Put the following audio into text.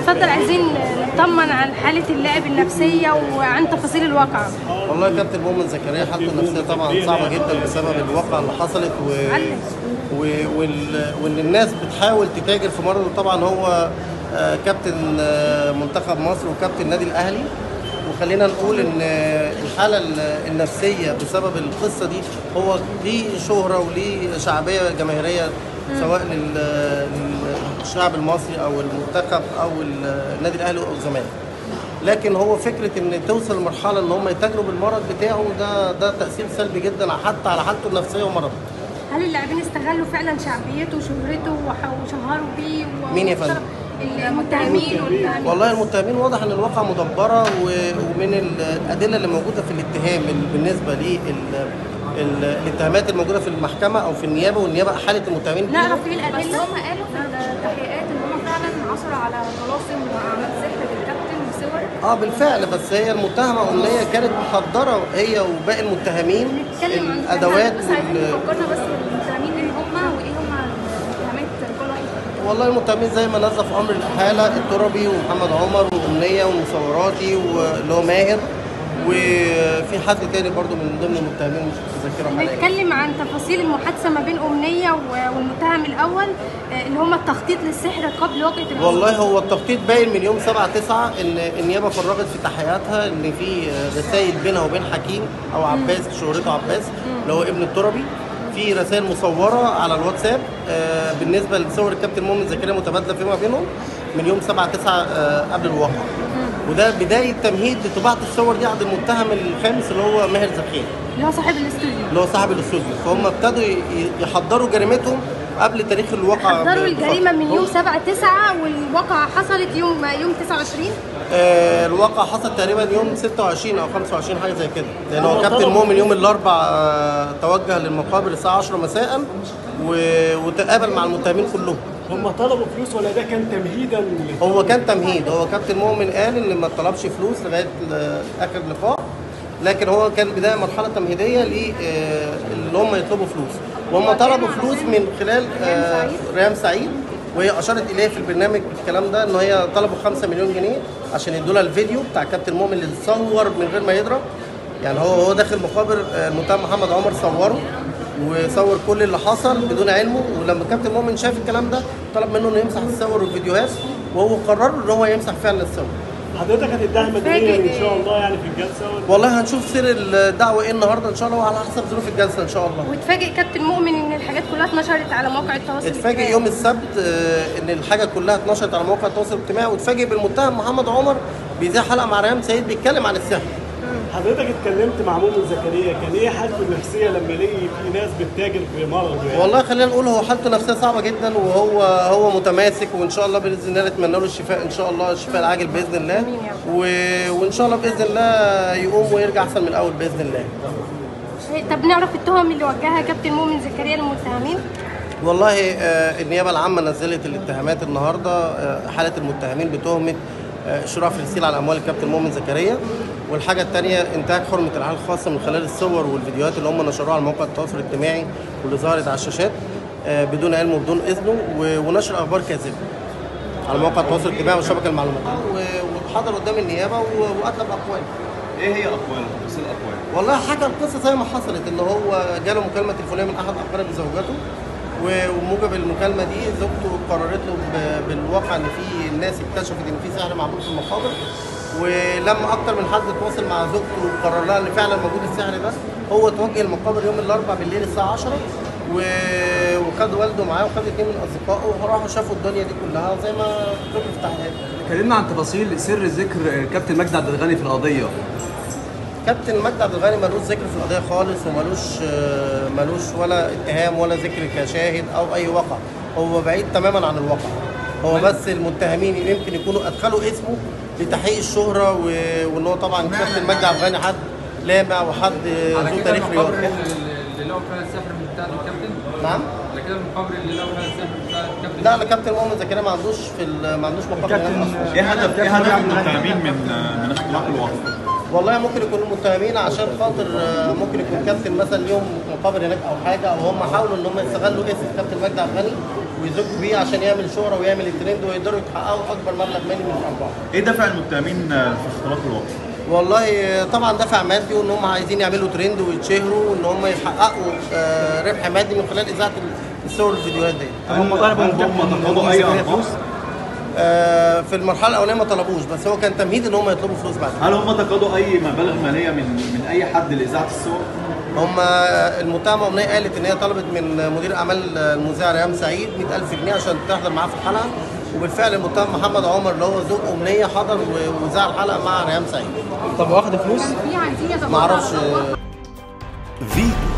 اتفضل عايزين نطمن عن حاله اللاعب النفسيه وعن تفاصيل الواقعه والله يا كابتن مؤمن زكريا حالته النفسيه طبعا صعبه جدا بسبب الواقعه اللي حصلت و... و... وال... وان الناس بتحاول تتاجر في مرضه طبعا هو آه، كابتن آه، منتخب مصر وكابتن النادي الاهلي وخلينا نقول ان آه، الحاله ال- النفسيه بسبب القصه دي هو ليه شهره وليه شعبيه جماهيريه سواء لل- للشعب المصري او المنتخب او النادي الاهلي او الزمالك لكن هو فكره ان توصل لمرحله ان هم يتاجروا بالمرض بتاعه ده ده تاثير سلبي جدا حتى على حالته النفسيه ومرضه هل اللاعبين استغلوا فعلا شعبيته وشهرته وح- وشهروا بيه و- مين يا فندم؟ المتهمين والمتهمين والله المتهمين واضح ان الواقع مدبره و- ومن ال- الادله اللي موجوده في الاتهام ال- بالنسبه للاتهامات الموجوده في المحكمه او في النيابه والنيابه احالت المتهمين بيها. نعرف ايه بس الادله هم قالوا في التحقيقات ان هم فعلا عثروا على طلاسم واعمال سحر للكابتن وصور اه بالفعل بس هي المتهمه امنيه كانت محضره هي وباقي المتهمين نتكلم عن الادوات بس عايزين وال- نفكرنا بس بالمتهمين مين هم وايه هم الاتهامات كل واحد فيهم. والله المتهمين زي ما نزل في امر الاحاله التربي ومحمد عمر وامنيه ومصوراتي واللي هو ماهر وفي حد تاني برضو من ضمن المتهمين مش متذكره حاليا نتكلم عن تفاصيل المحادثه ما بين امنيه و- والمتهم الاول آه، اللي هم التخطيط للسحر قبل وقعه الحادثة. والله هو التخطيط باين من يوم 7 9 ان النيابه فرغت في تحقيقاتها ان في رسائل بينها وبين حكيم او عباس شهرته عباس اللي هو ابن التربي في رسائل مصوره على الواتساب آه، بالنسبه لصور الكابتن مؤمن زكريا متبادله فيما بينهم من يوم 7 9 آه، قبل الواقع وده بدايه تمهيد لطباعه الصور دي عند المتهم الخامس اللي هو ماهر زكريا اللي هو صاحب الاستوديو اللي هو صاحب الاستوديو فهم ابتدوا ي- يحضروا جريمتهم قبل تاريخ الواقع حضروا ب- الجريمه من بفترة. يوم 7 9 والواقعه حصلت يوم يوم 29 آه، الواقع حصل تقريبا يوم 26 او 25 حاجه زي كده لان هو كابتن مؤمن يوم الاربع آه، توجه للمقابر الساعه 10 مساء و- وتقابل مع المتهمين كلهم هم طلبوا فلوس ولا ده كان تمهيدا ل- هو كان تمهيد هو كابتن مؤمن قال ان ما طلبش فلوس لغايه ل- اخر لقاء لكن هو كان بدايه مرحله تمهيديه ل آه، اللي هم يطلبوا فلوس وهم طلبوا فلوس من خلال آه، ريام سعيد وهي اشارت اليه في البرنامج الكلام ده ان هي طلبوا 5 مليون جنيه عشان يدوا لها الفيديو بتاع كابتن مؤمن اللي اتصور من غير ما يضرب يعني هو هو داخل مقابر آه، المتهم محمد عمر صوره وصور كل اللي حصل بدون علمه ولما كابتن مؤمن شاف الكلام ده طلب منه انه يمسح الصور والفيديوهات وهو قرر ان هو يمسح فعلا الصور حضرتك هتدعي مدنيا ان شاء الله يعني في الجلسه ولا والله هنشوف سير الدعوه ايه النهارده ان شاء الله وعلى حسب ظروف الجلسه ان شاء الله واتفاجئ كابتن مؤمن ان الحاجات كلها اتنشرت على موقع التواصل اتفاجئ يوم السبت آه، ان الحاجه كلها اتنشرت على مواقع التواصل الاجتماعي واتفاجئ بالمتهم محمد عمر بيذيع حلقه مع ريهام سعيد بيتكلم عن السحر حضرتك اتكلمت مع مؤمن زكريا كان ايه حالته النفسيه لما لقي في ناس بتتاجر في مرضه يعني والله خلينا نقول هو حالته النفسيه صعبه جدا وهو هو متماسك وان شاء الله باذن الله نتمنى له الشفاء ان شاء الله الشفاء العاجل باذن الله و... وان شاء الله باذن الله يقوم ويرجع احسن من الاول باذن الله طب نعرف التهم اللي وجهها كابتن مؤمن زكريا للمتهمين والله آه، النيابه العامه نزلت الاتهامات النهارده آه، حاله المتهمين بتهمه آه، اشراف السيل على اموال الكابتن مؤمن زكريا والحاجه الثانيه انتهاك حرمه العيال الخاصه من خلال الصور والفيديوهات اللي هم نشروها على مواقع التواصل الاجتماعي واللي ظهرت على الشاشات آه، بدون علمه وبدون اذنه و- ونشر اخبار كاذبه على مواقع التواصل الاجتماعي والشبكه المعلوماتيه و- وحضر قدام النيابه و- واطلب اقوال ايه هي اقواله؟ تفاصيل الاقوال؟ والله حكى القصه زي ما حصلت ان هو جاله مكالمه تليفونيه من احد اقارب زوجته و- وموجب المكالمه دي زوجته قررت له ب- بالواقع ان في ناس اكتشفت ان في سحر معمول في المقابر ولما اكتر من حد اتواصل مع زوجته وقرر لها ان فعلا موجود السحر ده هو توجه المقابر يوم الاربعاء بالليل الساعه 10 و... وخد والده معاه وخد اثنين من اصدقائه وراحوا شافوا الدنيا دي كلها زي ما ذكر في التحقيقات اتكلمنا عن تفاصيل سر ذكر كابتن مجدي عبد الغني في القضيه كابتن مجدي عبد الغني ملوش ذكر في القضيه خالص وملوش آه، ملوش ولا اتهام ولا ذكر كشاهد او اي واقع هو بعيد تماما عن الواقع هو بس المتهمين يمكن يكونوا ادخلوا اسمه لتحقيق الشهره و- وان هو طبعا كابتن مجدي عبد الغني حد لامع وحد ذو تاريخ رياضي اللي لو فيها السحر من بتاع الكابتن نعم على كده المقابر اللي لو فيها السحر بتاع الكابتن لا لا كابتن مؤمن زكريا ما عندوش في ال- ما عندوش مقابل هناك اصلا ايه هدف ايه هدف المتهمين من من اختلاق الوصف؟ والله ممكن يكونوا متهمين عشان خاطر آه، ممكن يكون كابتن مثلا ليهم مقابل هناك او حاجه او هم حاولوا ان هم يستغلوا اسم كابتن مجدي عبد الغني ويزكوا بيه عشان يعمل شهره ويعمل الترند ويقدروا يحققوا اكبر مبلغ مالي من الارباح. ايه دافع المتهمين في اختلاط الواقع؟ والله آه، طبعا دفع مادي وان هم عايزين يعملوا ترند ويتشهروا وان هم يحققوا آه، ربح مادي من خلال اذاعه الصور والفيديوهات دي. هم طلبوا من هل كابتن هم تقاضوا مؤمن اي زكريا ارقام؟ فلوس آه، في المرحله الاولانيه ما طلبوش بس هو كان تمهيد ان هم يطلبوا فلوس بعد هل هم تقاضوا اي مبالغ ماليه من من اي حد لاذاعه الصور؟ هم المتهمه امنيه قالت ان هي طلبت من مدير اعمال المذيع ريهام سعيد 100000 جنيه عشان تحضر معاه في الحلقه وبالفعل المتهم محمد عمر اللي هو زوج امنيه حضر و- وذاع الحلقه مع ريهام سعيد طب واخد فلوس كان في عايزين ما يتبرعوا اعرفش فيتو